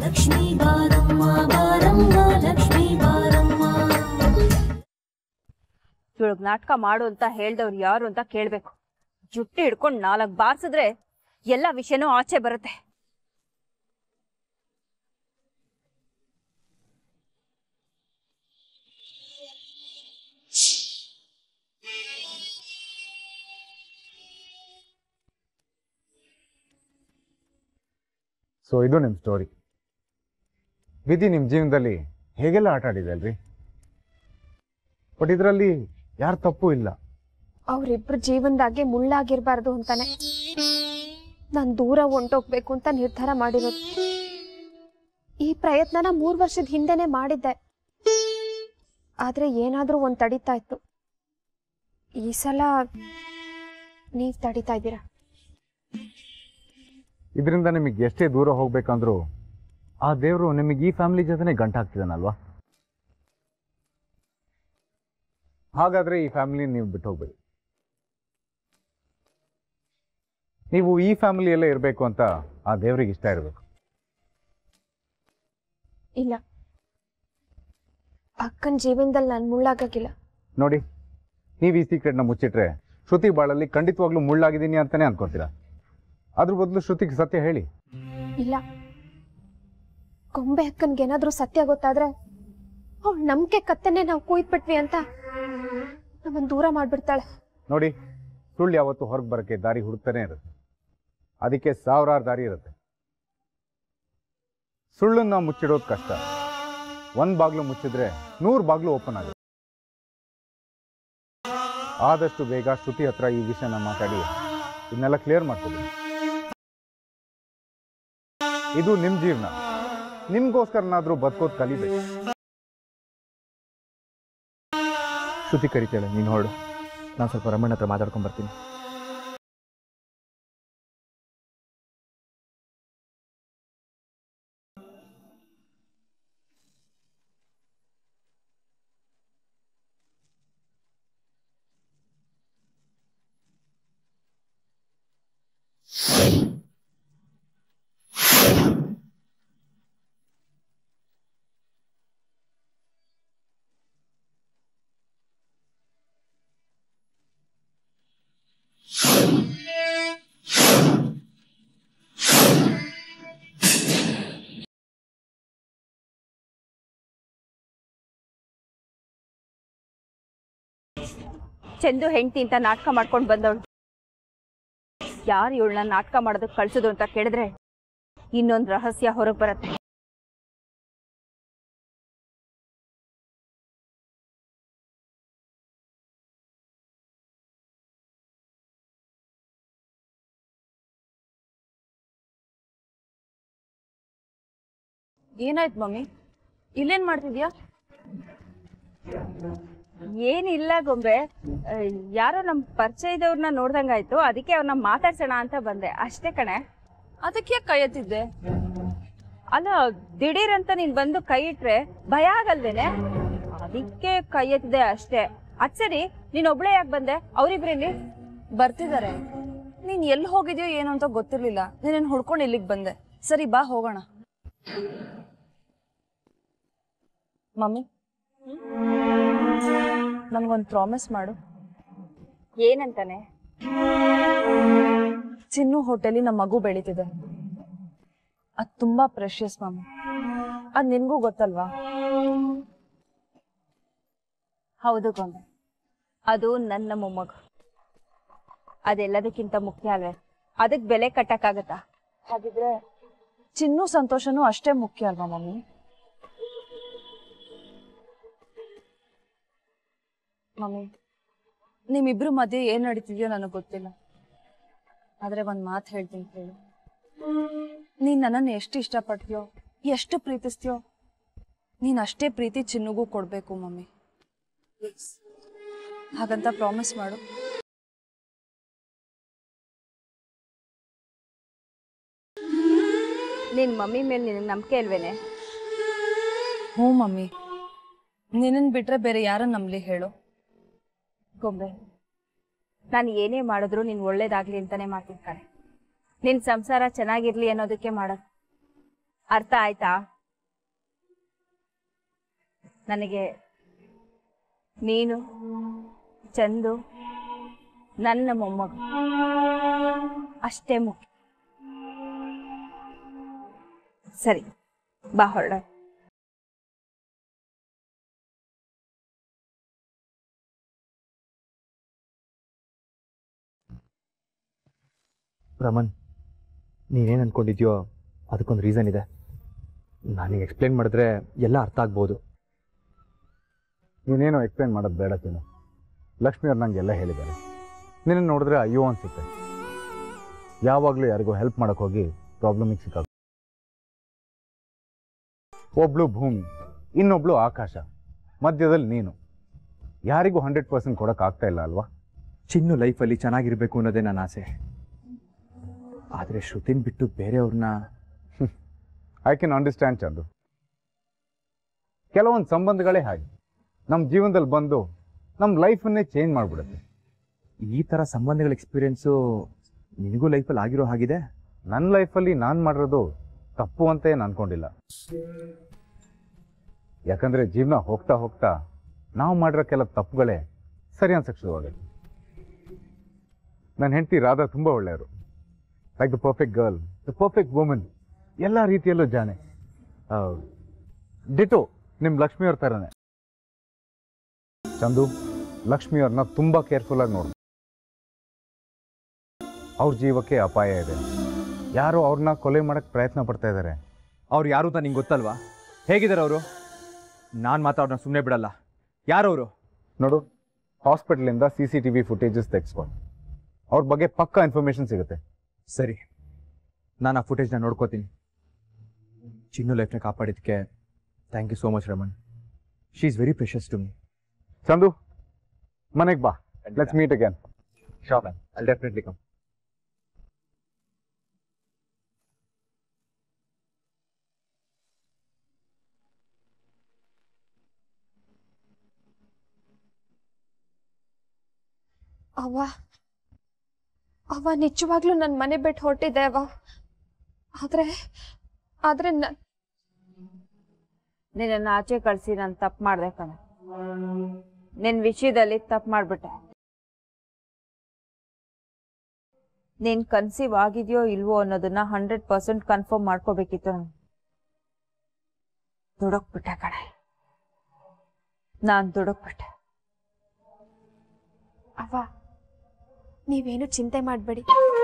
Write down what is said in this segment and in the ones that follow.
ಲಕ್ಷ್ಮೀ ಬಾರಮ್ಮ ಬಾರಮ್ಮ ಲಕ್ಷ್ಮೀ ಬಾರಮ್ಮ ಇವಳಿಗ್ ನಾಟಕ ಮಾಡು ಅಂತ ಹೇಳ್ದವ್ರು ಯಾರು ಅಂತ ಕೇಳ್ಬೇಕು ಜುಟ್ಟು ಹಿಡ್ಕೊಂಡು ನಾಲ್ಕು ಬಾರ್ಸಿದ್ರೆ ಎಲ್ಲ ವಿಷಯನೂ ಆಚೆ ಬರುತ್ತೆ ಸೊ ಇದು ನಿಮ್ಮ ಸ್ಟೋರಿ ವಿಧಿ ನಿಮ್ಮ ಜೀವನದಲ್ಲಿ ಹೇಗೆಲ್ಲ ಆಟ ಆಡಿದೆ ಅಲ್ರಿ ಬಟ್ ಇದರಲ್ಲಿ ಯಾರ ತಪ್ಪು ಇಲ್ಲ ಅವ್ರಿಬ್ರು ಜೀವನದಾಗೆ ಮುಳ್ಳಾಗಿರ್ಬಾರ್ದು ಅಂತಾನೆ ನಾನು ದೂರ ಹೊಂಟೋಗ್ಬೇಕು ಅಂತ ನಿರ್ಧಾರ ಮಾಡಿರೋದು ಈ ಪ್ರಯತ್ನನ ಮೂರು ವರ್ಷದ ಹಿಂದೆನೆ ಮಾಡಿದ್ದೆ ಆದ್ರೆ ಏನಾದ್ರೂ ಒಂದ್ ತಡೀತಾ ಇತ್ತು ಈ ಸಲ ನೀವ್ ತಡೀತಾ ಇದ್ದೀರಾ ಇದರಿಂದ ನಿಮಗೆ ಎಷ್ಟೇ ದೂರ ಹೋಗ್ಬೇಕಂದ್ರೂ ಆ ದೇವರು ನಿಮಗೆ ಈ ಫ್ಯಾಮಿಲಿ ಜೊತೆನೆ ಗಂಟಾಗ್ತಿದ್ದಾನಲ್ವಾ ಹಾಗಾದ್ರೆ ಈ ಫ್ಯಾಮಿಲಿ ನೀವು ಬಿಟ್ಟು ಹೋಗ್ಬೇಡಿ ನೀವು ಈ ಫ್ಯಾಮಿಲಿಯಲ್ಲೇ ಇರಬೇಕು ಅಂತ ಆ ದೇವರಿಗೆ ಇಷ್ಟ ಇರಬೇಕು ಇಲ್ಲ ಅಕ್ಕನ ಜೀವನದಲ್ಲಿ ನಾನು ಮುಳ್ಳಾಗಕ್ಕಿಲ್ಲ ನೋಡಿ ನೀವು ಈ ಸೀಕ್ರೆಟ್ನ ಮುಚ್ಚಿಟ್ರೆ ಶ್ರುತಿ ಬಾಳಲ್ಲಿ ಖಂಡಿತವಾಗ್ಲೂ ಮುಳ್ಳಾಗಿದ್ದೀನಿ ಅಂತಾನೆ ಅನ್ಕೋತೀರಾ ಅದ್ರ ಬದಲು ಶ್ರುತಿಗೆ ಸತ್ಯ ಹೇಳಿ ಇಲ್ಲ ಗೊಂಬೆ ಅಕ್ಕನ್ಗೆ ಏನಾದ್ರೂ ಸತ್ಯ ಗೊತ್ತಾದ್ರೆ ಅವಳ ನಂಬಿಕೆ ಕತ್ತನ್ನೇ ನಾವು ಕುಯ್ದ್ಬಿಟ್ವಿ ಅಂತ ನಮ್ಮನ್ನ ದೂರ ಮಾಡ್ಬಿಡ್ತಾಳೆ ನೋಡಿ ಸುಳ್ಳು ಯಾವತ್ತು ಹೊರಗೆ ಬರೋಕ್ಕೆ ದಾರಿ ಹುಡುಕ್ತಾನೆ ಇರುತ್ತೆ ಅದಕ್ಕೆ ಸಾವಿರಾರು ದಾರಿ ಇರುತ್ತೆ ಸುಳ್ಳನ್ನ ಮುಚ್ಚಿಡೋದು ಕಷ್ಟ ಒಂದು ಬಾಗ್ಲು ಮುಚ್ಚಿದ್ರೆ ನೂರು ಬಾಗ್ಲು ಓಪನ್ ಆಗುತ್ತೆ ಆದಷ್ಟು ಬೇಗ ಶ್ರುತಿ ಹತ್ರ ಈ ವಿಷಯನ ಮಾತಾಡಿ ಇದನ್ನೆಲ್ಲ ಕ್ಲಿಯರ್ ಮಾಡ್ಕೋಬೇಕು ಇದು ನಿಮ್ಮ ಜೀವನ ನಿಮ್ಗೋಸ್ಕರನಾದ್ರೂ ಬದುಕೋದು ಕಲಿಬೇಕು ಶ್ರುತಿ ಕರಿತಾಳೆ ನೀನು ಹೊರಡು ನಾನು ಸ್ವಲ್ಪ ರಮಣ್ಣ ಹತ್ರ ಮಾತಾಡ್ಕೊಂಡು ಬರ್ತೀನಿ ಚಂದು ಹೆಂಡತಿ ಅಂತ ನಾಟಕ ಮಾಡ್ಕೊಂಡು ಬಂದವಳು ಯಾರು ಇವಳನ್ನ ನಾಟಕ ಮಾಡೋದಕ್ಕೆ ಕಳ್ಸಿದ್ರು ಅಂತ ಕೇಳಿದ್ರೆ ಇನ್ನೊಂದು ರಹಸ್ಯ ಹೊರಗೆ ಬರುತ್ತೆ ಏನಾಯ್ತು ಮಮ್ಮಿ ಇಲ್ಲೇನ್ ಮಾಡ್ತಿದ್ಯಾ ಏನಿಲ್ಲ ಗೊಂಬೆ ಆ, ಯಾರೋ ನಮ್ಮ ಪರಿಚಯದವ್ರನ್ನ ನೋಡ್ದಂಗಾಯ್ತು ಅದಕ್ಕೆ ಅವ್ರನ್ನ ಮಾತಾಡ್ಸೋಣ ಅಂತ ಬಂದೆ ಅಷ್ಟೇ ಕಣೆ ಅದಕ್ಕೆ ಯಾಕೆ ಕೈ ಎತ್ತಿದ್ದೆ ಅಲ್ಲ ದಿಢೀರ್ ಅಂತ ನೀನ್ ಬಂದು ಕೈ ಇಟ್ರೆ ಭಯ ಆಗಲ್ವೇನೆ ಅದಕ್ಕೆ ಕೈ ಎತ್ತಿದೆ ಅಷ್ಟೇ ಅದ್ ಸರಿ ನೀನ್ ಒಬ್ಳೆ ಯಾಕೆ ಬಂದೆ ಅವ್ರಿಬ್ರಲ್ಲಿ ಬರ್ತಿದ್ದಾರೆ ನೀನ್ ಎಲ್ಲಿ ಹೋಗಿದ್ಯೋ ಏನು ಅಂತ ಗೊತ್ತಿರ್ಲಿಲ್ಲ ನೀನೇನ್ ಹುಡ್ಕೊಂಡು ಇಲ್ಲಿಗೆ ಬಂದೆ ಸರಿ ಬಾ ಹೋಗೋಣ ಮಮ್ಮಿ ನಮ್ಗೊಂದು ಪ್ರಾಮಿಸ್ ಮಾಡು ಏನಂತಾನೆ ಚಿನ್ನು ಹೋಟೆಲಿ ನಮ್ಮ ಮಗು ಬೆಳೀತಿದೆ ಅದ್ ತುಂಬಾ ಪ್ರೆಷಿಯಸ್ ಮಮ್ಮಿ ಅದ್ ನಿನ್ಗೂ ಗೊತ್ತಲ್ವಾ ಹೌದು ಗೊಂಬೆ ಅದು ನನ್ನ ಮೊಮ್ಮಗು ಅದೆಲ್ಲದಕ್ಕಿಂತ ಮುಖ್ಯ ಅಲ್ವೇ ಅದಕ್ ಬೆಲೆ ಕಟ್ಟಕ್ಕಾಗತ್ತಾ ಹಾಗಿದ್ರೆ ಚಿನ್ನು ಸಂತೋಷನೂ ಅಷ್ಟೇ ಮುಖ್ಯ ಅಲ್ವಾ ಮಮ್ಮಿ ಮಮ್ಮಿ ನಿಮ್ಮಿಬ್ರು ಮಧ್ಯೆ ಏನ್ ನಡೀತಿದ್ಯೋ ನನಗೆ ಗೊತ್ತಿಲ್ಲ ಆದ್ರೆ ಒಂದ್ ಮಾತು ಹೇಳ್ತೀನಿ ಕೇಳು ನೀನ್ ನನ್ನನ್ನು ಎಷ್ಟು ಇಷ್ಟಪಡ್ತೀಯೋ ಎಷ್ಟು ಪ್ರೀತಿಸ್ತೀಯೋ ನೀನ್ ಅಷ್ಟೇ ಪ್ರೀತಿ ಚಿನ್ನುಗೂ ಕೊಡ್ಬೇಕು ಮಮ್ಮಿ ಹಾಗಂತ ಪ್ರಾಮಿಸ್ ಮಾಡು ನಿನ್ ಮಮ್ಮಿ ಮೇಲೆ ನಿನಗೆ ನಂಬಿಕೆ ಇಲ್ವೇನೆ ಹ್ಞೂ ಮಮ್ಮಿ ನಿನ್ನನ್ ಬಿಟ್ರೆ ಬೇರೆ ಯಾರನ್ನ ನಂಬ್ಲಿ ಹೇಳು ಗೊಂಬೆ ನಾನು ಏನೇ ಮಾಡಿದ್ರು ನೀನ್ ಒಳ್ಳೇದಾಗ್ಲಿ ಅಂತಾನೆ ಮಾಡ್ತಿರ್ತಾನೆ ನಿನ್ ಸಂಸಾರ ಚೆನ್ನಾಗಿರ್ಲಿ ಅನ್ನೋದಕ್ಕೆ ಮಾಡೋದು ಅರ್ಥ ಆಯ್ತಾ ನನಗೆ ನೀನು ಚಂದು ನನ್ನ ಮೊಮ್ಮಗ ಅಷ್ಟೇ ಮುಖ್ಯ ಸರಿ ಬಾ ಹೊರಡ ರಮನ್ ನೀನೇನು ಅನ್ಕೊಂಡಿದ್ಯೋ ಅದಕ್ಕೊಂದು ರೀಸನ್ ಇದೆ ನನಗೆ ಎಕ್ಸ್ಪ್ಲೇನ್ ಮಾಡಿದ್ರೆ ಎಲ್ಲ ಅರ್ಥ ಆಗ್ಬೋದು ನೀನೇನು ಎಕ್ಸ್ಪ್ಲೇನ್ ಮಾಡೋದು ಬೇಡ ತಿನ್ನು ಲಕ್ಷ್ಮಿ ಅವ್ರು ನಂಗೆ ಎಲ್ಲ ಹೇಳಿದ್ದಾರೆ ನಿನ್ನ ನೋಡಿದ್ರೆ ಅಯ್ಯೋ ಅನ್ಸುತ್ತೆ ಯಾವಾಗಲೂ ಯಾರಿಗೂ ಹೆಲ್ಪ್ ಮಾಡಕ್ ಹೋಗಿ ಪ್ರಾಬ್ಲಮಿಗೆ ಸಿಕ್ಕಾಗ ಒಬ್ಳು ಭೂಮಿ ಇನ್ನೊಬ್ಳು ಆಕಾಶ ಮಧ್ಯದಲ್ಲಿ ನೀನು ಯಾರಿಗೂ ಹಂಡ್ರೆಡ್ ಪರ್ಸೆಂಟ್ ಕೊಡಕ್ ಆಗ್ತಾ ಇಲ್ಲ ಅಲ್ವಾ ಚಿನ್ನು ಲೈಫಲ್ಲಿ ಚೆನ್ನಾಗಿರ್ಬೇಕು ಅನ್ನೋದೇ ನನ್ನ ಆಸೆ ಆದರೆ ಶ್ರುತಿನ್ ಬಿಟ್ಟು ಬೇರೆಯವ್ರನ್ನ ಐ ಕ್ಯಾನ್ ಅಂಡರ್ಸ್ಟ್ಯಾಂಡ್ ಚಂದು ಕೆಲವೊಂದು ಸಂಬಂಧಗಳೇ ಹಾಗೆ ನಮ್ಮ ಜೀವನದಲ್ಲಿ ಬಂದು ನಮ್ಮ ಲೈಫನ್ನೇ ಚೇಂಜ್ ಮಾಡಿಬಿಡುತ್ತೆ ಈ ಥರ ಸಂಬಂಧಗಳ ಎಕ್ಸ್ಪೀರಿಯನ್ಸು ನಿನಗೂ ಲೈಫಲ್ಲಿ ಆಗಿರೋ ಹಾಗಿದೆ ನನ್ನ ಲೈಫಲ್ಲಿ ನಾನು ಮಾಡಿರೋದು ತಪ್ಪು ಅಂತ ಏನು ಅನ್ಕೊಂಡಿಲ್ಲ ಯಾಕಂದ್ರೆ ಜೀವನ ಹೋಗ್ತಾ ಹೋಗ್ತಾ ನಾವು ಮಾಡಿರೋ ಕೆಲ ತಪ್ಪುಗಳೇ ಸರಿ ಅನ್ಸಕ್ ಶುರುವಾಗುತ್ತೆ ನನ್ನ ಹೆಂಡತಿ ರಾಧಾ ತುಂಬ ಒಳ್ಳೆಯವರು like the perfect girl the perfect woman ಎಲ್ಲ ರೀತಿಯಲ್ಲೂ ಜಾಣೆ ಡಿಟೋ ನಿಮ್ಮ ಲಕ್ಷ್ಮಿಯವ್ರ ಥರನೇ ಚಂದು ಲಕ್ಷ್ಮಿಯವ್ರನ್ನ ತುಂಬ ಕೇರ್ಫುಲ್ಲಾಗಿ ನೋಡು ಅವ್ರ ಜೀವಕ್ಕೆ ಅಪಾಯ ಇದೆ ಯಾರು ಅವ್ರನ್ನ ಕೊಲೆ ಮಾಡಕ್ಕೆ ಪ್ರಯತ್ನ ಪಡ್ತಾ ಇದ್ದಾರೆ ಅವ್ರು ಯಾರು ಅಂತ ನಿಂಗೆ ಗೊತ್ತಲ್ವಾ ಹೇಗಿದ್ದಾರೆ ಅವರು ನಾನು ಮಾತ್ರ ಅವ್ರನ್ನ ಸುಮ್ಮನೆ ಬಿಡಲ್ಲ ಯಾರವರು ನೋಡು ಹಾಸ್ಪಿಟಲಿಂದ C C T V footages ತೆಗೆಸ್ಕೊಂಡು ಅವ್ರ ಬಗ್ಗೆ ಪಕ್ಕಾ ಇನ್ಫಾರ್ಮೇಶನ್ ಸಿಗುತ್ತೆ ಸರಿ ನಾನು ಆ ಫುಟೇಜ್ನ ನೋಡ್ಕೋತೀನಿ ಚಿನ್ನು ಲೈಫ್ನ ಕಾಪಾಡಿದ್ದಕ್ಕೆ thank you so much Raman she is very precious to me Chandu ಮನೆಗೆ ಬಾ let's meet again shop I definitely come ಅವ್ವ ಅವ್ವ ನಿಜವಾಗ್ಲೂ ನನ್ನ ಮನೆ ಬಿಟ್ಟು ಹೊರಟಿದ್ದೆ ಅವ್ವ ಆದ್ರೆ ಆದ್ರೆ ನ- ನಿನ್ನನ್ನು ಆಚೆ ಕಳಿಸಿ ನಾನು ತಪ್ಪು ಮಾಡಿದೆ ಕಣ ನಿನ್ನ ವಿಷಯದಲ್ಲಿ ತಪ್ಪು ಮಾಡಿಬಿಟ್ಟೆ ನೀನ್ ಕನ್ಸೀವ್ ಆಗಿದೆಯೋ ಇಲ್ವೋ ಅನ್ನೋದನ್ನ ಹಂಡ್ರೆಡ್ ಪರ್ಸೆಂಟ್ ಕನ್ಫರ್ಮ್ ಮಾಡ್ಕೋಬೇಕಿತ್ತು ನಾನು ದುಡುಕ್ಬಿಟ್ಟೆ ಕಣೆ ನಾನು ದುಡುಕ್ಬಿಟ್ಟೆ ಅವ್ವ ನೀವೇನು ಚಿಂತೆ ಮಾಡಬೇಡಿ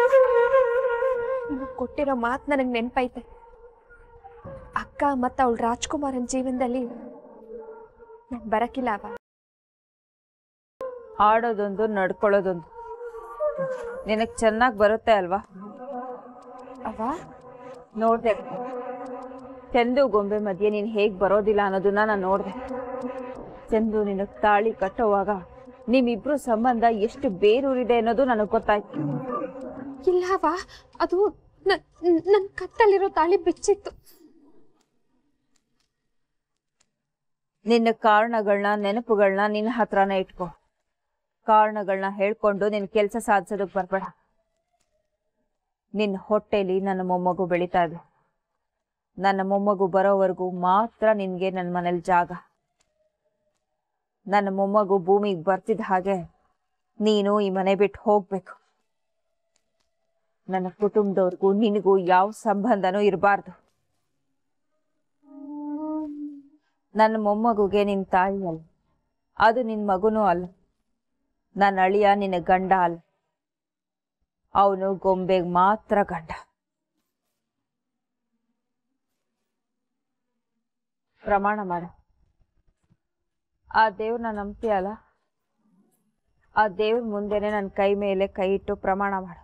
ನೀವು ಕೊಟ್ಟಿರೋ ಮಾತು ನನಗೆ ನೆನಪೈತೆ ಅಕ್ಕ ಮತ್ತು ಅವಳು ರಾಜ್ಕುಮಾರನ್ ಜೀವನದಲ್ಲಿ ನಾನು ಬರಕಿಲ್ಲ ಅವ ಆಡೋದೊಂದು ನಡ್ಕೊಳ್ಳೋದೊಂದು ನಿನಗೆ ಚೆನ್ನಾಗಿ ಬರುತ್ತೆ ಅಲ್ವಾ ಅವ್ವ ನೋಡ್ದೆ ಚಂದು ಗೊಂಬೆ ಮಧ್ಯೆ ನೀನು ಹೇಗೆ ಬರೋದಿಲ್ಲ ಅನ್ನೋದನ್ನ ನಾನು ನೋಡಿದೆ ಚಂದು ನಿನಗೆ ತಾಳಿ ಕಟ್ಟುವಾಗ ನಿಮ್ಮಿಬ್ರು ಸಂಬಂಧ ಎಷ್ಟು ಬೇರೂರಿದೆ ಅನ್ನೋದು ನನಗೆ ಗೊತ್ತಾಯ್ತು ಇಲ್ಲ ಅವ್ವ ಅದು ನನ್ನ ಕತ್ತಲ್ಲಿರೋ ತಾಳಿ ಬಿಚ್ಚಿತ್ತು ನಿನ್ನ ಕಾರಣಗಳನ್ನ ನೆನಪುಗಳನ್ನ ನಿನ್ನ ಹತ್ರನೇ ಇಟ್ಕೋ ಕಾರಣಗಳನ್ನ ಹೇಳ್ಕೊಂಡು ನಿನ್ನ ಕೆಲಸ ಸಾಧಿಸೋದಕ್ಕೆ ಬರ್ಬೇಡ ನಿನ್ನ ಹೊಟ್ಟೆಲಿ ನನ್ನ ಮೊಮ್ಮಗು ಬೆಳೀತಾ ಇದೆ ನನ್ನ ಮೊಮ್ಮಗು ಬರೋವರೆಗೂ ಮಾತ್ರ ನಿನಗೆ ನನ್ನ ಮನೇಲಿ ಜಾಗ ನನ್ನ ಮೊಮ್ಮಗು ಭೂಮಿಗೆ ಬರ್ತಿದ್ದ ಹಾಗೆ ನೀನು ಈ ಮನೆ ಬಿಟ್ಟು ಹೋಗ್ಬೇಕು ನನ್ನ ಕುಟುಂಬದವ್ರಿಗೂ ನಿನಗೂ ಯಾವ ಸಂಬಂಧನೂ ಇರಬಾರ್ದು ನನ್ನ ಮೊಮ್ಮಗುಗೆ ನಿನ್ ತಾಯಿ ಅಲ್ಲ ಅದು ನಿನ್ ಮಗುನೂ ಅಲ್ಲ ನನ್ನ ಅಳಿಯ ನಿನ್ನ ಗಂಡ ಅಲ್ಲ ಅವನು ಗೊಂಬೆಗೆ ಮಾತ್ರ ಗಂಡ ಪ್ರಮಾಣ ಮಾಡ ಆ ದೇವ್ರನ್ನ ನಂಬ್ತೀಯಲ್ಲ ಆ ದೇವ್ರ ಮುಂದೆನೆ ನನ್ನ ಕೈ ಮೇಲೆ ಕೈ ಇಟ್ಟು ಪ್ರಮಾಣ ಮಾಡು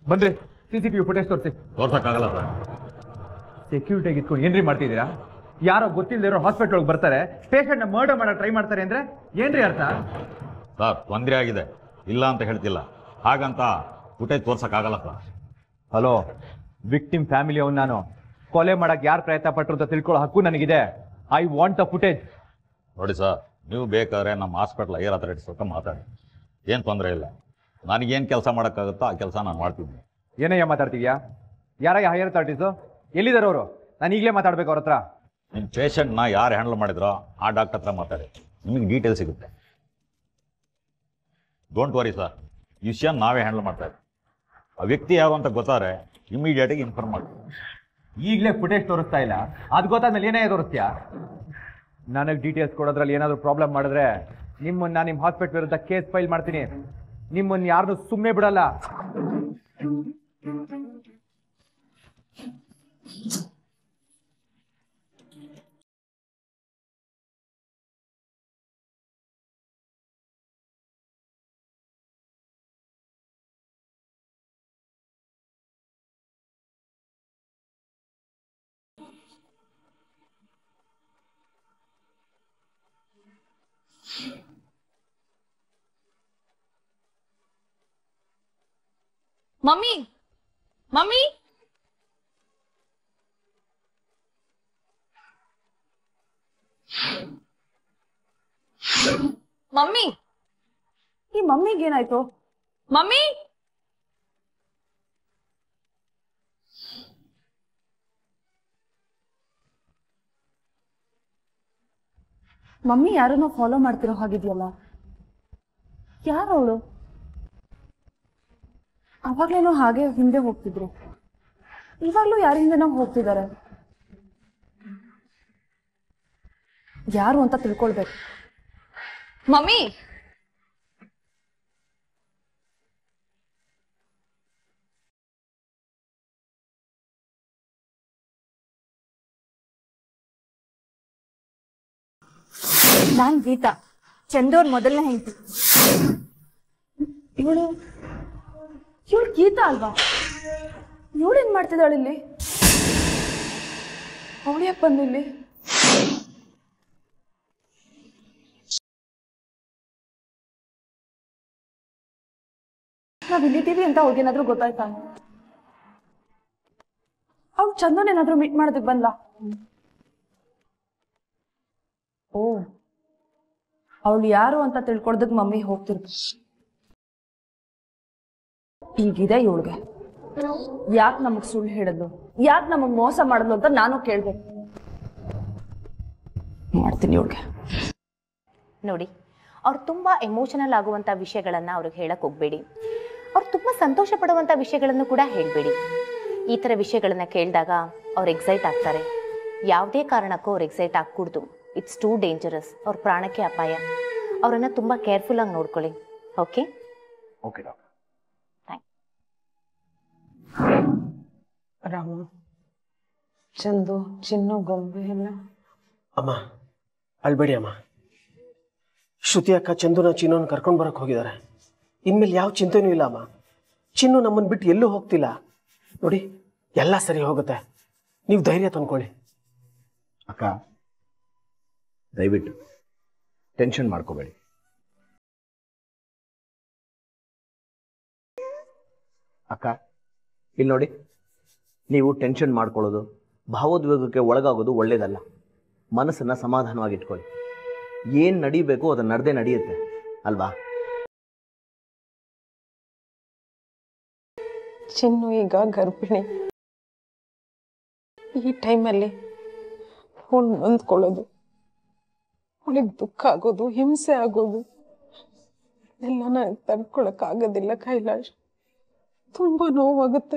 ಬಂದ್ರಿ C C T V footage ತೋರಿಸಿ ತೋರ್ಸಕ್ಕಾಗಲ್ಲ ಸರ್ ಸೆಕ್ಯೂರಿಟಿಯಾಗಿ ಇಟ್ಕೊಂಡು ಏನ್ರಿ ಮಾಡ್ತಿದ್ದೀರಾ ಯಾರೋ ಗೊತ್ತಿಲ್ಲದೆ ಇರೋ ಹಾಸ್ಪಿಟಲ್ ಒಳಗೆ ಬರ್ತಾರೆ ಪೇಷಂಟ್ನ ಮರ್ಡರ್ ಮಾಡಕ್ ಟ್ರೈ ಮಾಡ್ತಾರೆ ಅಂದ್ರೆ ಏನ್ರಿ ಅರ್ಥ ಸರ್ ತೊಂದರೆ ಆಗಿದೆ ಇಲ್ಲ ಅಂತ ಹೇಳ್ತಿಲ್ಲ ಹಾಗಂತ ಫುಟೇಜ್ ತೋರ್ಸಕ್ಕಾಗಲ್ಲ ಸರ್ ಹಲೋ ವಿಕ್ಟಿಮ್ ಫ್ಯಾಮಿಲಿ ಅವ್ನು ನಾನು ಕೊಲೆ ಮಾಡಕ್ ಯಾರು ಪ್ರಯತ್ನ ಪಟ್ಟರು ಅಂತ ತಿಳ್ಕೊಳ್ಳೋ ಹಕ್ಕು ನನಗಿದೆ ಐ ವಾಂಟ್ ದ ಫುಟೇಜ್ ನೋಡಿ ಸರ್ ನೀವು ಬೇಕಾದ್ರೆ ನಮ್ಮ ಹಾಸ್ಪಿಟ್ಲ್ ಏರ್ ಅಥಾರಿಟೀಸ್ ಹತ್ರ ಮಾತಾಡಿ ಏನು ತೊಂದರೆ ಇಲ್ಲ ನನಗೇನು ಕೆಲಸ ಮಾಡೋಕ್ಕಾಗುತ್ತೋ ಆ ಕೆಲಸ ನಾನು ಮಾಡ್ತಿದ್ದೀನಿ ಏನಯ್ಯ ಮಾತಾಡ್ತೀಯಾ ಯಾರಯ್ಯ ಹೈಯರ್ ಅಥಾರಿಟೀಸು ಎಲ್ಲಿದ್ದಾರೆ ಅವರು ನಾನು ಈಗಲೇ ಮಾತಾಡ್ಬೇಕು ಅವ್ರ ಹತ್ರ ನಿಮ್ಮ ಪೇಷಂಟ್ನ ಯಾರು ಹ್ಯಾಂಡಲ್ ಮಾಡಿದ್ರೋ ಆ ಡಾಕ್ಟರ್ ಹತ್ರ ಮಾತಾಡಿ ನಿಮಗೆ ಡೀಟೇಲ್ ಸಿಗುತ್ತೆ ಡೋಂಟ್ ವರಿ ಸರ್ ಈ ವಿಷಯ ನಾವೇ ಹ್ಯಾಂಡಲ್ ಮಾಡ್ತಾ ಇದ್ದೀವಿ ಆ ವ್ಯಕ್ತಿ ಯಾರು ಅಂತ ಗೊತ್ತಾರೆ ಇಮಿಡಿಯೇಟಾಗಿ ಇನ್ಫಾರ್ಮ್ ಮಾಡ್ತೀವಿ ಈಗಲೇ ಫುಟೇಜ್ ತೋರಿಸ್ತಾ ಇಲ್ಲ ಅದು ಗೊತ್ತಾದ್ಮೇಲೆ ಏನೇ ತೋರಿಸ್ತೀಯಾ ನನಗೆ ಡೀಟೇಲ್ಸ್ ಕೊಡೋದ್ರಲ್ಲಿ ಏನಾದರೂ ಪ್ರಾಬ್ಲಮ್ ಮಾಡಿದ್ರೆ ನಿಮ್ಮನ್ನ ನಿಮ್ಮ ಹಾಸ್ಪಿಟಲ್ ವಿರುದ್ಧ ಕೇಸ್ ಫೈಲ್ ಮಾಡ್ತೀನಿ ನಿಮ್ಮನ್ನ ಯಾರನ್ನೂ ಸುಮ್ಮನೆ ಬಿಡಲ್ಲ ಮಮ್ಮಿ ಮಮ್ಮಿ ಮಮ್ಮಿ ಈ ಮಮ್ಮಿಗೆ ಏನಾಯ್ತು ಮಮ್ಮಿ ಮಮ್ಮಿ ಯಾರನ್ನೋ ಫಾಲೋ ಮಾಡ್ತಿರೋ ಹಾಗಿದೆಯಲ್ಲ ಯಾರು ಅವಳು ಅವಾಗ್ಲೇನೋ ಹಾಗೆ ಹಿಂದೆ ಹೋಗ್ತಿದ್ರು ಇವಾಗ್ಲೂ ಯಾರ ಹಿಂದೆನೋ ಹೋಗ್ತಿದ್ದಾರೆ ಯಾರು ಅಂತ ತಿಳ್ಕೊಳ್ಬೇಕು ಮಮ್ಮಿ ನಾನ್ ಗೀತಾ ಚಂದೋರ್ ಮೊದಲನೇ ಹೆಂಡತಿ ಇವಳು ಇವಳು ಗೀತಾ ಅಲ್ವಾ ಇವಳೇನ್ ಮಾಡ್ತಿದ್ದಾಳೆ ಇಲ್ಲಿ ಅವಳು ಯಾಕೆ ಬಂದಿಲ್ಲಿ ನಾವ್ ಇಲ್ಲಿದ್ದೀವಿ ಅಂತ ಅವ್ರಿಗೇನಾದ್ರೂ ಗೊತ್ತಾಯ್ತಾ ಅವ್ಳು ಚಂದನ್ ಏನಾದ್ರೂ ಮೀಟ್ ಮಾಡೋದಕ್ಕೆ ಬಂದ್ಲಾ ಓ ಅವಳು ಯಾರು ಅಂತ ತಿಳ್ಕೊಳ್ದಕ್ ಮಮ್ಮಿ ಹೋಗ್ತಿರ್ಬೇಕು ಈಗಿದೆ ಇವಳಿಗೆ ಯಾಕೆ ನಮಗ್ ಸುಳ್ಳು ಹೇಳಿದ್ಲು ಯಾಕೆ ನಮಗ್ ಮೋಸ ಮಾಡಿದ್ಲು ಅಂತ ನಾನು ಕೇಳ್ಬೇಕು ಮಾಡ್ತೀನಿ ಇವಳಿಗೆ ನೋಡಿ ಅವ್ರು ತುಂಬ ಎಮೋಷನಲ್ ಆಗುವಂಥ ವಿಷಯಗಳನ್ನು ಅವ್ರಿಗೆ ಹೇಳಕ್ಕೆ ಹೋಗಬೇಡಿ ಅವ್ರು ತುಂಬ ಸಂತೋಷ ಪಡುವಂಥ ವಿಷಯಗಳನ್ನು ಕೂಡ ಹೇಳಬೇಡಿ ಈ ಥರ ವಿಷಯಗಳನ್ನು ಕೇಳಿದಾಗ ಅವ್ರು ಎಕ್ಸೈಟ್ ಆಗ್ತಾರೆ ಯಾವುದೇ ಕಾರಣಕ್ಕೂ ಅವ್ರು ಎಕ್ಸೈಟ್ ಆಗಕೂಡ್ದು ಇಟ್ಸ್ ಟೂ ಡೇಂಜರಸ್ ಅವ್ರ ಪ್ರಾಣಕ್ಕೆ ಅಪಾಯ ಅವರನ್ನು ತುಂಬ ಕೇರ್ಫುಲ್ಲಾಗಿ ನೋಡ್ಕೊಳ್ಳಿ okay okay doctor Ramu Chandu Chinnu ಗೊಂಬೆ ಎಲ್ಲ ಅಮ್ಮ ಅಳ್ಬೇಡಿ ಅಮ್ಮ ಶ್ರುತಿ ಅಕ್ಕ ಚಂದುನ ಚಿನ್ನೋನ ಕರ್ಕೊಂಡು ಬರಕ್ಕೆ ಹೋಗಿದ್ದಾರೆ ಇನ್ಮೇಲೆ ಯಾವ ಚಿಂತೆನೂ ಇಲ್ಲ ಅಮ್ಮ ಚಿನ್ನು ನಮ್ಮನ್ನು ಬಿಟ್ಟು ಎಲ್ಲೂ ಹೋಗ್ತಿಲ್ಲ ನೋಡಿ ಎಲ್ಲ ಸರಿ ಹೋಗುತ್ತೆ ನೀವು ಧೈರ್ಯ ತಂದ್ಕೊಳ್ಳಿ ಅಕ್ಕ ದಯವಿಟ್ಟು ಟೆನ್ಷನ್ ಮಾಡ್ಕೋಬೇಡಿ ಅಕ್ಕ ಇಲ್ಲಿ ನೋಡಿ ನೀವು ಟೆನ್ಷನ್ ಮಾಡ್ಕೊಳ್ಳೋದು ಭಾವೋದ್ವೇಗಕ್ಕೆ ಒಳಗಾಗೋದು ಒಳ್ಳೇದಲ್ಲ ಮನಸ್ಸನ್ನ ಸಮಾಧಾನವಾಗಿ ಇಟ್ಕೊಳ್ಳಿ ಏನು ನಡೀಬೇಕು ಅದು ನಡೆದೇ ನಡೆಯುತ್ತೆ ಅಲ್ವಾ ಚಿನ್ನು ಈಗ ಗರ್ಭಿಣಿ ಈ ಟೈಮಲ್ಲಿ ಅವಳು ನೊಂದ್ಕೊಳ್ಳೋದು ಅವಳಿಗೆ ದುಃಖ ಆಗೋದು ಹಿಂಸೆ ಆಗೋದು ಎಲ್ಲ ನನಗೆ ತಡ್ಕೊಳಕ್ಕಾಗೋದಿಲ್ಲ ಕೈಲಾಶ್ ತುಂಬಾ ನೋವಾಗುತ್ತೆ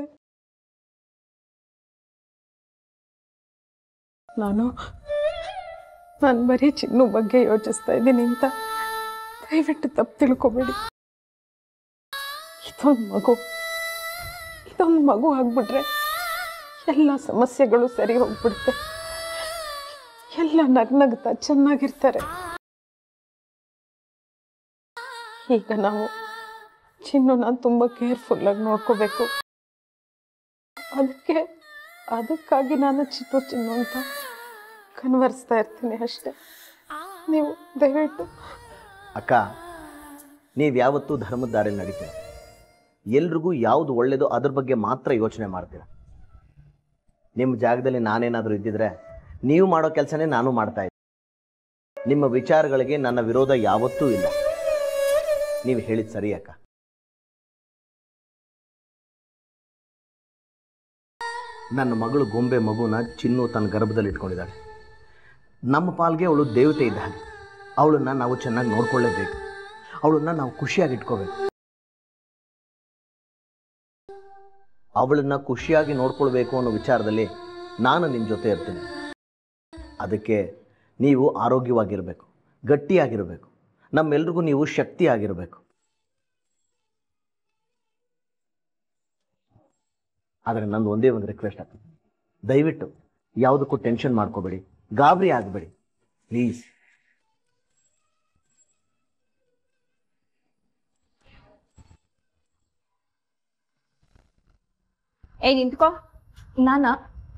ನಾನು ನಾನು ಬರೀ ಚಿನ್ನು ಬಗ್ಗೆ ಯೋಚಿಸ್ತಾ ಇದ್ದೀನಿ ಅಂತ ದಯವಿಟ್ಟು ತಪ್ಪು ತಿಳ್ಕೊಬೇಡಿ ಇದೊಂದು ಮಗು ಇದೊಂದು ಮಗು ಆಗ್ಬಿಟ್ರೆ ಎಲ್ಲ ಸಮಸ್ಯೆಗಳು ಸರಿ ಹೋಗ್ಬಿಡುತ್ತೆ ಎಲ್ಲ ನಗ್ನಗ್ತಾ ಚೆನ್ನಾಗಿರ್ತಾರೆ ಈಗ ನಾವು ಚಿನ್ನು ನಾನು ತುಂಬ ಕೇರ್ಫುಲ್ಲಾಗಿ ನೋಡ್ಕೋಬೇಕು ಅದಕ್ಕೆ ಅದಕ್ಕಾಗಿ ನಾನು ಚಿನ್ನು ಚಿನ್ನು ಅಂತ ಕನ್ವರ್ಸ್ತಾ ಇರ್ತೀನಿ ಅಷ್ಟೇ ನೀವು ದಯವಿಟ್ಟು ಅಕ್ಕ ನೀವು ಯಾವತ್ತೂ ಧರ್ಮದ ದಾರಿಯಲ್ಲಿ ನಡೀತೀರ ಎಲ್ರಿಗೂ ಯಾವುದು ಒಳ್ಳೆಯದೋ ಅದ್ರ ಬಗ್ಗೆ ಮಾತ್ರ ಯೋಚನೆ ಮಾಡ್ತೀರ ನಿಮ್ಮ ಜಾಗದಲ್ಲಿ ನಾನೇನಾದರೂ ಇದ್ದಿದ್ರೆ ನೀವು ಮಾಡೋ ಕೆಲಸನೇ ನಾನು ಮಾಡ್ತಾ ಇದ್ದೆ ನಿಮ್ಮ ವಿಚಾರಗಳಿಗೆ ನನ್ನ ವಿರೋಧ ಯಾವತ್ತೂ ಇಲ್ಲ ನೀವು ಹೇಳಿದ ಸರಿ ಅಕ್ಕ ನನ್ನ ಮಗಳು ಗೊಂಬೆ ಮಗುನ ಚಿನ್ನು ತನ್ನ ಗರ್ಭದಲ್ಲಿ ಇಟ್ಕೊಂಡಿದ್ದಾಳೆ ನಮ್ಮ ಪಾಲ್ಗೆ ಅವಳು ದೇವತೆ ಇದ್ದ ಹಾಗೆ ಅವಳನ್ನ ನಾವು ಚೆನ್ನಾಗಿ ನೋಡ್ಕೊಳ್ಳೇಬೇಕು ಅವಳನ್ನ ನಾವು ಖುಷಿಯಾಗಿ ಇಟ್ಕೋಬೇಕು ಅವಳನ್ನ ಖುಷಿಯಾಗಿ ನೋಡ್ಕೊಳ್ಬೇಕು ಅನ್ನೋ ವಿಚಾರದಲ್ಲಿ ನಾನು ನಿಮ್ಮ ಜೊತೆ ಇರ್ತೀನಿ ಅದಕ್ಕೆ ನೀವು ಆರೋಗ್ಯವಾಗಿರಬೇಕು ಗಟ್ಟಿಯಾಗಿರಬೇಕು ನಮ್ಮೆಲ್ರಿಗೂ ನೀವು ಶಕ್ತಿಯಾಗಿರಬೇಕು ಆದರೆ ನಂದು ಒಂದೇ ಒಂದು ರಿಕ್ವೆಸ್ಟ್ ಆಗ್ತದೆ ದಯವಿಟ್ಟು ಯಾವುದಕ್ಕೂ ಟೆನ್ಷನ್ ಮಾಡ್ಕೋಬೇಡಿ ಗಾಬರಿ ಆಗಬೇಡಿ ಪ್ಲೀಸ್ ಏಯ್ ನಿಂತ್ಕೋ ನಾನಾ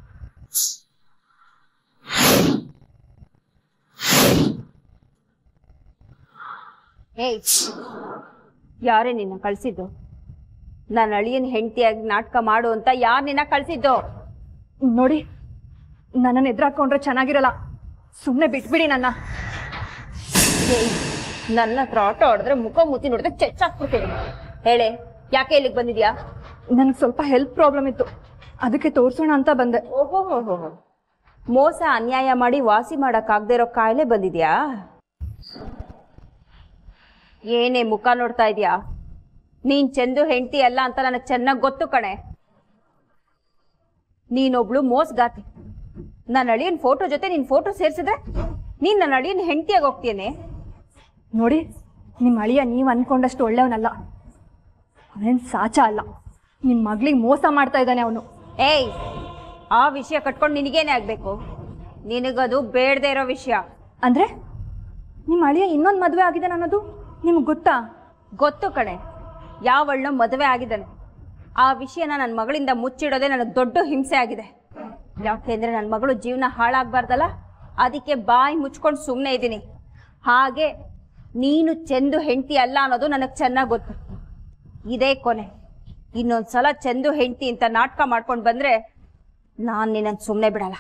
ಏಯ್ ಯಾರೇ ನಿನ್ನ ಕಳ್ಸಿದ್ದು ನನ್ನ ಅಳಿಯನ್ ಹೆಂಡತಿಯಾಗಿ ನಾಟಕ ಮಾಡು ಅಂತ ಯಾರು ನಿನ್ನ ಕಳ್ಸಿದ್ದು ನೋಡಿ ನನ್ನನ್ನು ಎದುರಾಕೊಂಡ್ರೆ ಚೆನ್ನಾಗಿರಲ್ಲ ಸುಮ್ಮನೆ ಬಿಟ್ಬಿಡಿ ನನ್ನ ಏಯ್ ನನ್ನ ಹತ್ರ ಆಟ ಆಡಿದ್ರೆ ಮುಖ ಮುತ್ತಿ ನೋಡಿದ್ರೆ ಚೆಚ್ಚಾಕ್ಬಿಡ್ತೀನಿ ಹೇಳೆ ಯಾಕೆ ಇಲ್ಲಿಗೆ ಬಂದಿದ್ಯಾ ನನಗೆ ಸ್ವಲ್ಪ ಹೆಲ್ತ್ ಪ್ರಾಬ್ಲಮ್ ಇತ್ತು ಅದಕ್ಕೆ ತೋರಿಸೋಣ ಅಂತ ಬಂದೆ ಓಹೋ ಮೋಸ ಅನ್ಯಾಯ ಮಾಡಿ ವಾಸಿ ಮಾಡಕ್ಕಾಗದೇ ಇರೋ ಕಾಯಿಲೆ ಬಂದಿದ್ಯಾ ಏನೇ ಮುಖ ನೋಡ್ತಾ ಇದೀಯಾ ನೀನ್ ಚಂದು ಹೆಂಡತಿ ಅಲ್ಲ ಅಂತ ನನಗೆ ಚೆನ್ನಾಗಿ ಗೊತ್ತು ಕಣೆ ನೀನೊಬ್ಳು ಮೋಸ್ಗಾತಿ ನನ್ನ ಅಳಿಯನ್ ಫೋಟೋ ಜೊತೆ ನಿನ್ ಫೋಟೋ ಸೇರ್ಸಿದ್ರೆ ನೀನ್ ನನ್ನ ಅಳಿಯನ್ ಹೆಂಡತಿಯಾಗಿ ಹೋಗ್ತೇನೆ ನೋಡಿ ನಿಮ್ಮ ಅಳಿಯ ನೀವು ಅನ್ಕೊಂಡಷ್ಟು ಒಳ್ಳೆಯವನಲ್ಲ ಅವನೇನು ಸಾಚ ಅಲ್ಲ ನಿಮ್ಮ ಮಗಳಿಗೆ ಮೋಸ ಮಾಡ್ತಾ ಇದ್ದಾನೆ ಅವನು ಏಯ್ ಆ ವಿಷಯ ಕಟ್ಕೊಂಡು ನಿನಗೇನೆ ಆಗ್ಬೇಕು ನಿನಗದು ಬೇಡದೇ ಇರೋ ವಿಷಯ ಅಂದ್ರೆ ನಿಮ್ಮ ಅಳಿಯ ಇನ್ನೊಂದು ಮದುವೆ ಆಗಿದೆ ಅನ್ನೋದು ನಿಮ್ಗೆ ಗೊತ್ತಾ ಗೊತ್ತು ಕಣೆ ಯಾವಳನ್ನ ಮದುವೆ ಆಗಿದ್ದಾನೆ ಆ ವಿಷಯನ ನನ್ನ ಮಗಳಿಂದ ಮುಚ್ಚಿಡೋದೇ ನನಗೆ ದೊಡ್ಡ ಹಿಂಸೆ ಆಗಿದೆ ಯಾಕೆಂದ್ರೆ ನನ್ನ ಮಗಳು ಜೀವನ ಹಾಳಾಗಬಾರ್ದಲ್ಲ ಅದಕ್ಕೆ ಬಾಯಿ ಮುಚ್ಕೊಂಡು ಸುಮ್ಮನೆ ಇದ್ದೀನಿ ಹಾಗೆ ನೀನು ಚೆಂದು ಹೆಂಡತಿ ಅಲ್ಲ ಅನ್ನೋದು ನನಗೆ ಚೆನ್ನಾಗಿ ಗೊತ್ತು ಇದೇ ಕೊನೆ ಇನ್ನೊಂದ್ಸಲ ಚೆಂದು ಹೆಂಡತಿ ಅಂತ ನಾಟಕ ಮಾಡ್ಕೊಂಡು ಬಂದ್ರೆ ನಾನು ನಿನ್ನನ್ನು ಸುಮ್ಮನೆ ಬಿಡಲ್ಲ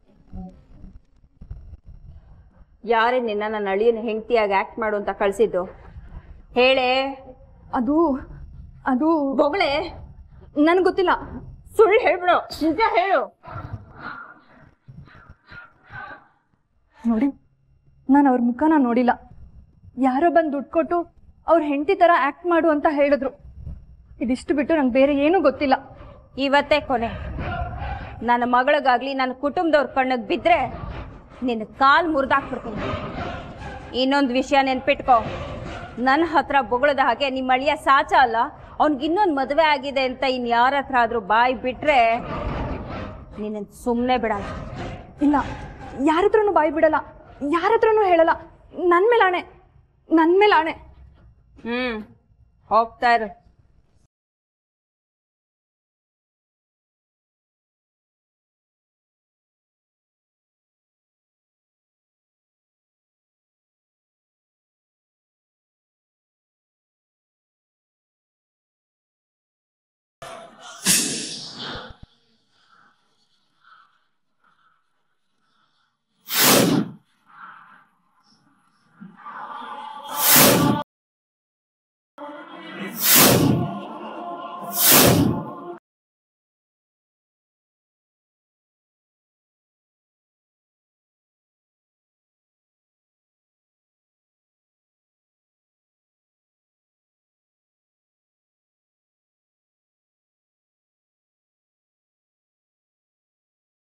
ಯಾರೇ ನಿನ್ನ ನನ್ನ ಅಳಿಯನ ಹೆಂಡತಿಯಾಗಿ ಆಕ್ಟ್ ಮಾಡು ಅಂತ ಕಳ್ಸಿದ್ದು ಹೇಳೆ ಅದು ಅದು ಬೊಗಳೆ ನನ್ಗೆ ಗೊತ್ತಿಲ್ಲ ಸುಳ್ಳು ಹೇಳ್ಬಿಡು ನಿಜ ಹೇಳು ನೋಡಿ ನಾನು ಅವ್ರ ಮುಖನ ನೋಡಿಲ್ಲ ಯಾರೋ ಬಂದು ದುಡ್ಡು ಕೊಟ್ಟು ಅವ್ರ ಹೆಂಡತಿ ಥರ ಆ್ಯಕ್ಟ್ ಮಾಡು ಅಂತ ಹೇಳಿದ್ರು ಇದಿಷ್ಟು ಬಿಟ್ಟು ನಂಗೆ ಬೇರೆ ಏನೂ ಗೊತ್ತಿಲ್ಲ ಇವತ್ತೇ ಕೊನೆ ನನ್ನ ಮಗಳಿಗಾಗ್ಲಿ ನನ್ನ ಕುಟುಂಬದವ್ರ ಕಣ್ಣಿಗೆ ಬಿದ್ದರೆ ನಿನ್ನ ಕಾಲು ಮುರಿದಾಕ್ಬಿಡ್ತೀನಿ ಇನ್ನೊಂದು ವಿಷಯ ನೆನ್ಪಿಟ್ಕೋ ನನ್ನ ಹತ್ರ ಬೊಗಳದ ಹಾಗೆ ನಿಮ್ಮ ಅಳಿಯ ಸಾಚ ಅಲ್ಲ ಅವ್ನಿಗೆ ಇನ್ನೊಂದು ಮದುವೆ ಆಗಿದೆ ಅಂತ ಇನ್ನು ಯಾರ ಹತ್ರ ಆದರೂ ಬಾಯಿ ಬಿಟ್ಟರೆ ನಿನ್ನ ಸುಮ್ಮನೆ ಬಿಡಲ್ಲ ಇಲ್ಲ ಯಾರ ಹತ್ರನೂ ಬಾಯಿ ಬಿಡಲ್ಲ ಯಾರ ಹತ್ರನೂ ಹೇಳಲ್ಲ ನನ್ನ ಮೇಲೆ ಆಣೆ ನನ್ನ ಮೇಲೆ ಆಣೆ ಹ್ಞೂ ಹೋಗ್ತಾ ಇರು